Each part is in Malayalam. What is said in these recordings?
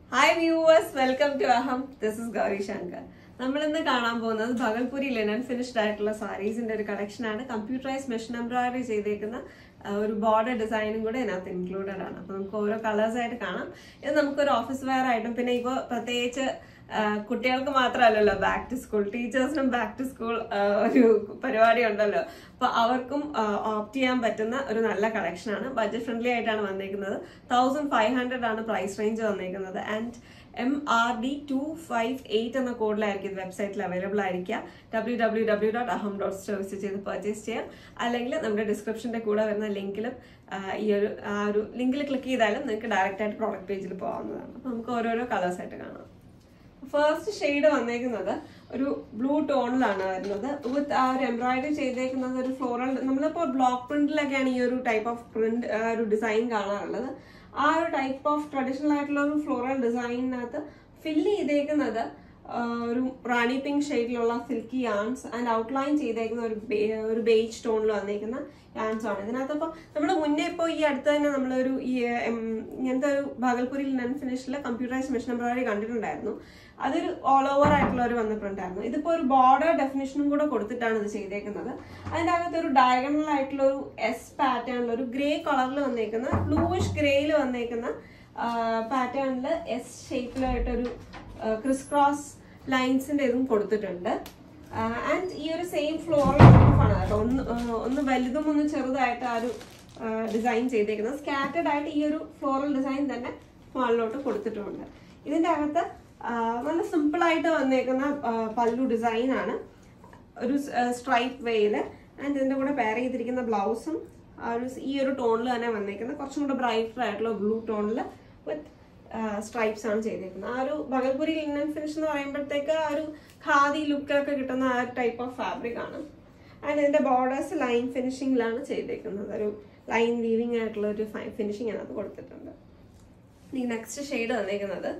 hi viewers welcome to Aham this is Gauri Shankar നമ്മൾ ഇന്ന് കാണാൻ പോകുന്നത് ഭഗൽപുരി ലിനൻ ഫിനിഷ്ഡ് ആയിട്ടുള്ള സാരീസിന്റെ ഒരു കളക്ഷൻ ആണ് കമ്പ്യൂട്ടറൈസ് മെഷീൻ എംബ്രോയിഡറി ചെയ്തേക്കുന്ന ആ, ഒരു ബോർഡർ ഡിസൈനും കൂടെ ഇതിനകത്ത് ഇൻക്ലൂഡഡ് ആണ് അപ്പൊ നമുക്ക് ഓരോ കളേഴ്സ് ആയിട്ട് കാണാം ഇത് നമുക്കൊരു ഓഫീസ് വെയർ ആയിട്ടും പിന്നെ ഇപ്പോൾ പ്രത്യേകിച്ച് ആ, കുട്ടികൾക്ക് മാത്രമല്ലല്ലോ ബാക്ക് ടു സ്കൂൾ ടീച്ചേഴ്സിനും ബാക്ക് ടു സ്കൂൾ ഒരു പരിപാടി ഉണ്ടല്ലോ അപ്പൊ അവർക്കും ഓപ്റ്റ് ചെയ്യാൻ പറ്റുന്ന ഒരു നല്ല കളക്ഷൻ ആണ് ബഡ്ജറ്റ് ഫ്രണ്ട്ലി ആയിട്ടാണ് വന്നേക്കുന്നത് തൗസൻഡ് ഫൈവ് ഹൺഡ്രഡ് ആണ് പ്രൈസ് റേഞ്ച് വന്നേക്കുന്നത് and M R D two five eight എന്ന കോഡിലായിരിക്കും ഇത് വെബ്സൈറ്റിൽ അവൈലബിൾ ആയിരിക്കുക W W W dot Aham dot store visit ചെയ്ത് പർച്ചേസ് ചെയ്യാം അല്ലെങ്കിൽ നമ്മുടെ ഡിസ്ക്രിപ്ഷന്റെ കൂടെ വരുന്ന ലിങ്കിലും ഈ ഒരു ആ ഒരു ലിങ്കിൽ ക്ലിക്ക് ചെയ്താലും നിങ്ങൾക്ക് ഡയറക്റ്റ് ആയിട്ട് പ്രോഡക്റ്റ് പേജിൽ പോകാവുന്നതാണ് അപ്പോൾ നമുക്ക് ഓരോരോ കളേഴ്സ് ആയിട്ട് കാണാം ഫസ്റ്റ് ഷെയ്ഡ് വന്നേക്കുന്നത് ഒരു ബ്ലൂ ടോണിലാണ് വരുന്നത് വിത്ത് ആ ഒരു എംബ്രോയിഡറി ചെയ്തേക്കുന്നത് ഒരു ഫ്ലോറൽ നമ്മളിപ്പോൾ ബ്ലോക്ക് പ്രിന്റിലൊക്കെയാണ് ഈ ഒരു ടൈപ്പ് ഓഫ് പ്രിന്റ് ഒരു ഡിസൈൻ കാണാറുള്ളത് ആ ഒരു ടൈപ്പ് ഓഫ് ട്രഡീഷണൽ ആയിട്ടുള്ള ഒരു ഫ്ലോറൽ ഡിസൈനിനകത്ത് ഫില്ല് ചെയ്തേക്കുന്നത് ആ, ഒരു റാണി പിങ്ക് ഷെയ്ഡിലുള്ള സിൽക്കി യാൺസ് ആൻഡ് ഔട്ട്ലൈൻ ചെയ്തേക്കുന്ന ഒരു ബേ- ഒരു ബേജ് ടോണിൽ വന്നേക്കുന്ന യാൺസ് ആണ് ഇതിനകത്ത് ഇപ്പോൾ നമ്മൾ മുന്നേ ഇപ്പോൾ ഈ അടുത്ത് തന്നെ നമ്മളൊരു ഈ എം, ഇങ്ങനത്തെ ഒരു ഭാഗൽപുരി നൺ ഫിനിഷിലെ കമ്പ്യൂട്ടറൈസ് മെഷീൻ എംബ്രോയിഡറി കണ്ടിട്ടുണ്ടായിരുന്നു അതൊരു ഓൾ ഓവർ ആയിട്ടുള്ള ഒരു വന്ന പ്രിന്റ് ആയിരുന്നു ഇതിപ്പോൾ ഒരു ബോർഡർ ഡെഫിനേഷനും കൂടെ കൊടുത്തിട്ടാണ് ഇത് ചെയ്തേക്കുന്നത് അതിൻ്റെ അകത്ത് ഒരു ഡയഗണൽ ആയിട്ടുള്ള ഒരു എസ് പാറ്റേണിൽ ഒരു ഗ്രേ കളറിൽ വന്നേക്കുന്ന ബ്ലൂയിഷ് ഗ്രേയിൽ വന്നേക്കുന്ന പാറ്റേണിൽ എസ് ഷേപ്പിലായിട്ടൊരു ക്രിസ് ക്രോസ് ലൈൻസിന്റെ ഇതും കൊടുത്തിട്ടുണ്ട് ആൻഡ് ഈ ഒരു സെയിം ഫ്ലോറൽ ആണ് കേട്ടോ ഒന്ന് ആ, ഒന്ന് വലുതും ഒന്ന് ചെറുതായിട്ട് ആ ഒരു ഡിസൈൻ ചെയ്തേക്കുന്നത് സ്കാറ്റേഡ് ആയിട്ട് ഈ ഒരു ഫ്ലോറൽ ഡിസൈൻ തന്നെ മുകളിലോട്ട് കൊടുത്തിട്ടുമുണ്ട് ഇതിന്റെ അകത്ത് ആ, നല്ല സിമ്പിൾ ആയിട്ട് വന്നേക്കുന്ന ആ, പല്ലു ഡിസൈൻ ആണ് ഒരു സ്ട്രൈപ്പ് വേയില് ആൻഡ് ഇതിന്റെ കൂടെ പെയർ ചെയ്തിരിക്കുന്ന ബ്ലൗസും ആ ഒരു ഈ ഒരു ടോണിൽ തന്നെ വന്നേക്കുന്നത് കുറച്ചും കൂടെ ബ്രൈറ്റർ ആയിട്ടുള്ള ബ്ലൂ ടോണിൽ വിത്ത് സ്ട്രൈപ്സ് ആണ് ചെയ്തേക്കുന്നത് ആ ഒരു ബഗൽപുരി ലിനൻ ഫിനിഷ് എന്ന് പറയുമ്പോഴത്തേക്ക് ആ ഒരു ഖാദി ലുക്ക് ഒക്കെ കിട്ടുന്ന ആ ഒരു ടൈപ്പ് ഓഫ് ഫാബ്രിക് ആണ് ആൻഡ് ഇതിന്റെ ബോർഡേഴ്സ് ലൈൻ ഫിനിഷിംഗിലാണ് ചെയ്തേക്കുന്നത് ഒരു ലൈൻ വീവിംഗ് ആയിട്ടുള്ള ഒരു ഫിനിഷിംഗ് അതിനകത്ത് കൊടുത്തിട്ടുണ്ട് ഈ നെക്സ്റ്റ് ഷെയ്ഡ് വന്നേക്കുന്നത്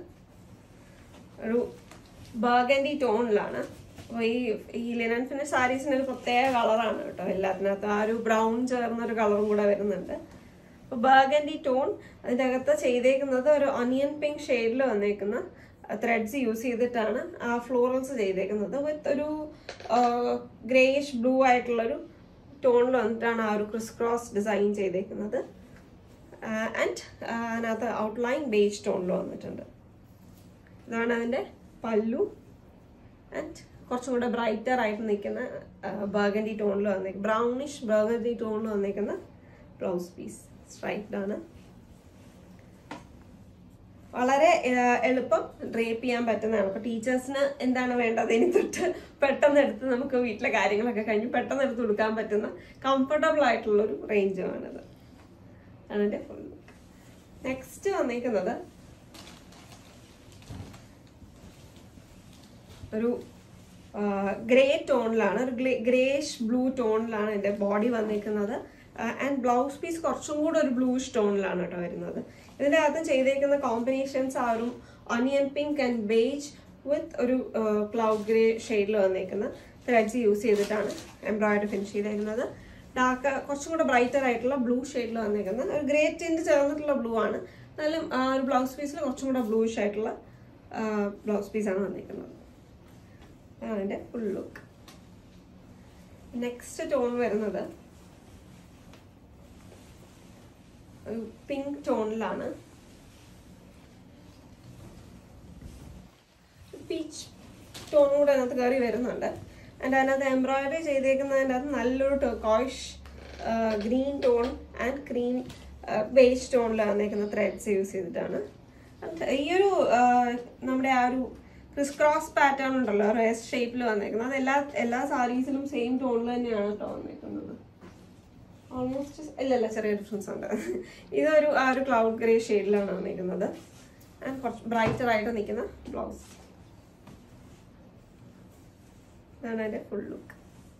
ഒരു ബർഗൻഡി ടോണിലാണ് അപ്പോൾ ഈ ഈ ലിനൻ ഫിനിഷ് സാരീസിന് ഒരു പ്രത്യേക കളറാണ് കേട്ടോ എല്ലാത്തിനകത്തും ആ ഒരു ബ്രൗൺ ചേർന്നൊരു കളറും കൂടെ വരുന്നുണ്ട് അപ്പോൾ ബർഗൻഡി ടോൺ അതിൻ്റെ അകത്ത് ചെയ്തേക്കുന്നത് ഒരു ഒനിയൻ പിങ്ക് ഷെയ്ഡിൽ വന്നേക്കുന്ന ത്രെഡ്സ് യൂസ് ചെയ്തിട്ടാണ് ആ ഫ്ലോറൽസ് ചെയ്തേക്കുന്നത് വിത്ത് ഒരു ഗ്രേയിഷ് ബ്ലൂ ആയിട്ടുള്ളൊരു ടോണിൽ വന്നിട്ടാണ് ആ ഒരു ക്രിസ് ക്രോസ് ഡിസൈൻ ചെയ്തേക്കുന്നത് ആൻഡ് അതിനകത്ത് ഔട്ട്ലൈൻ ബേജ് ടോണിൽ വന്നിട്ടുണ്ട് ഇതാണ് അതിൻ്റെ പല്ലു ആൻഡ് കുറച്ചും കൂടെ ബ്രൈറ്റർ ആയിട്ട് നിൽക്കുന്ന ബർഗൻഡി ടോണിൽ വന്നേക്കുന്ന ബ്രൗണിഷ് ബർഗൻഡി ടോണിൽ വന്നേക്കുന്ന ബ്ലൗസ് പീസ് സ്ട്രൈപ്ഡ് ആണ് വളരെ ആ, എളുപ്പം ഡ്രേപ്പ് ചെയ്യാൻ പറ്റുന്നതാണ് അപ്പോൾ ടീച്ചേഴ്സിന് എന്താണ് വേണ്ടത് ഇനി തൊട്ട് പെട്ടെന്ന് എടുത്ത് നമുക്ക് വീട്ടിലെ കാര്യങ്ങളൊക്കെ കഴിഞ്ഞ് പെട്ടെന്ന് എടുത്ത് കൊടുക്കാൻ പറ്റുന്ന കംഫർട്ടബിൾ ആയിട്ടുള്ള ഒരു റേഞ്ചുമാണിത് ആണ് എൻ്റെ ഫുൾ നെക്സ്റ്റ് വന്നേക്കുന്നത് ഒരു ഗ്രേ ടോണിലാണ് ഒരു ഗ്രേഷ് ബ്ലൂ ടോണിലാണ് എൻ്റെ ബോഡി വന്നിരിക്കുന്നത് ആൻഡ് ബ്ലൗസ് പീസ് കുറച്ചും കൂടെ ഒരു ബ്ലൂഷ് ടോണിലാണ് കേട്ടോ വരുന്നത് ഇതിൻ്റെ അകത്ത് ചെയ്തേക്കുന്ന കോമ്പിനേഷൻസ് ആ ഒരു onion pink and beige with ഒരു ക്ലൗഡ് ഗ്രേ ഷെയ്ഡിൽ വന്നേക്കുന്ന ത്രെഡ്സ് യൂസ് ചെയ്തിട്ടാണ് എംബ്രോയിഡറി ഫിനിഷ് ചെയ്തേക്കുന്നത് ഡാർക്ക് കുറച്ചും കൂടെ ബ്രൈറ്റർ ആയിട്ടുള്ള ബ്ലൂ ഷെയ്ഡിൽ വന്നേക്കുന്ന ഒരു ഗ്രേ ടിൻറ്റ് ചേർന്നിട്ടുള്ള ബ്ലൂ ആണ് എന്നാലും ആ ഒരു ബ്ലൗസ് പീസിൽ കുറച്ചും കൂടെ ബ്ലൂഷ് ആയിട്ടുള്ള ബ്ലൗസ് പീസാണ് വന്നിരിക്കുന്നത് അതാണ് അതിൻ്റെ ഫുൾ ലുക്ക് നെക്സ്റ്റ് ടോൺ വരുന്നത് ഒരു പിങ്ക് ടോണിലാണ് പീച്ച് ടോൺ കൂടെ അതിനകത്ത് കയറി വരുന്നുണ്ട് ആൻഡ് അതിനകത്ത് എംബ്രോയിഡറി ചെയ്തേക്കുന്നതിൻ്റെ അകത്ത് നല്ലൊരു ടോയിഷ് green tone and cream base ടോണിൽ വന്നേക്കുന്ന ത്രെഡ്സ് യൂസ് ചെയ്തിട്ടാണ് And ഈ ഒരു ആ, നമ്മുടെ ആ ഒരു ക്രിസ് ക്രോസ് പാറ്റേൺ ഉണ്ടല്ലോ ഒരു എസ് ഷേപ്പിൽ വന്നേക്കുന്നത് അത് എല്ലാ എല്ലാ സാരീസിലും സെയിം ടോണിൽ തന്നെയാണ് കേട്ടോ വന്നേക്കുന്നത് ഓൾമോസ്റ്റ് ഇല്ല ഇല്ല ചെറിയ ഡിഫറൻസ് ഉണ്ട് ഇതൊരു ആ ഒരു ക്ലൗഡ് ഗ്രേ ഷെയ്ഡിലാണ് വന്നിരിക്കുന്നത് ആൻഡ് കുറച്ച് ബ്രൈറ്റർ ആയിട്ട് നിൽക്കുന്ന ബ്ലൗസ് ഇതാണ് അതിൻ്റെ ഫുൾ ലുക്ക്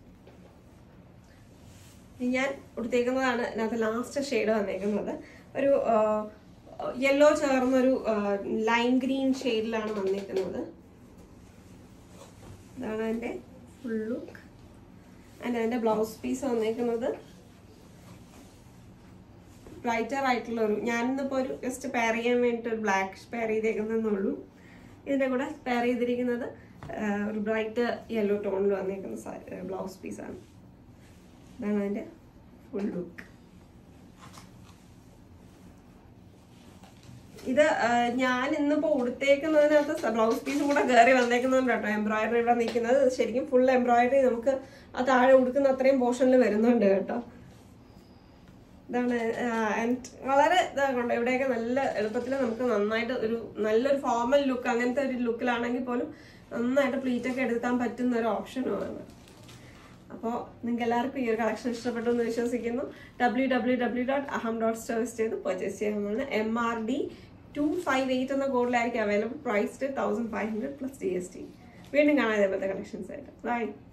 ഞാൻ ഉടുത്തേക്കുന്നതാണ് ഇതിനകത്ത് ലാസ്റ്റ് ഷെയ്ഡ് വന്നേക്കുന്നത് ഒരു യെല്ലോ ചേർന്നൊരു ലൈം ഗ്രീൻ ഷെയ്ഡിലാണ് വന്നേക്കുന്നത് ഇതാണ് അതിൻ്റെ ഫുൾ ലുക്ക് ആൻഡ് അതിൻ്റെ ബ്ലൗസ് പീസ് വന്നേക്കുന്നത് ബ്രൈറ്റർ ആയിട്ടുള്ള ഒരു ഞാനിന്നിപ്പോൾ ഒരു ജസ്റ്റ് പെയർ ചെയ്യാൻ വേണ്ടിയിട്ട് ഒരു ബ്ലാക്ക് പെയർ ചെയ്തേക്കുന്നുള്ളൂ ഇതിൻ്റെ കൂടെ പെയർ ചെയ്തിരിക്കുന്നത് ആ, ഒരു ബ്രൈറ്റ് യെല്ലോ ടോണിൽ വന്നേക്കുന്ന ബ്ലൗസ് പീസാണ് ഇതാണ് അതിൻ്റെ ഫുൾ ലുക്ക് ഇത് ആ, ഞാൻ ഇന്നിപ്പോ ഉടുത്തേക്കുന്നതിനകത്ത് ബ്ലൗസ് പീസും കൂടെ കയറി വന്നേക്കുന്നുണ്ട് കേട്ടോ എംബ്രോയിഡറി ഇവിടെ നിൽക്കുന്നത് ഇത് ശരിക്കും ഫുൾ എംബ്രോയിഡറി നമുക്ക് ആ താഴെ ഉടുക്കുന്ന അത്രയും പോർഷനിൽ വരുന്നുണ്ട് കേട്ടോ ഇതാണ് ആൻഡ് വളരെ ഇതാകൊണ്ട് ഇവിടെയൊക്കെ നല്ല എളുപ്പത്തിൽ നമുക്ക് നന്നായിട്ട് ഒരു നല്ലൊരു ഫോർമൽ ലുക്ക് അങ്ങനത്തെ ഒരു ലുക്കിലാണെങ്കിൽ പോലും നന്നായിട്ട് പ്ലീറ്റ് ഒക്കെ എടുക്കാൻ പറ്റുന്ന ഒരു ഓപ്ഷനുമാണ് അപ്പോൾ നിങ്ങൾക്ക് എല്ലാവർക്കും ഈ ഒരു കളക്ഷൻ ഇഷ്ടപ്പെട്ടു എന്ന് വിശ്വസിക്കുന്നു W W W dot Aham dot stores ചെയ്ത് പർച്ചേസ് ചെയ്യാവുന്നതാണ് M R D two five eight എന്ന കോഡിലായിരിക്കും available priced thousand five hundred plus G S T വീണ്ടും കാണാം ഇതേപോലത്തെ കളക്ഷൻസ് ആയിട്ട് ബൈ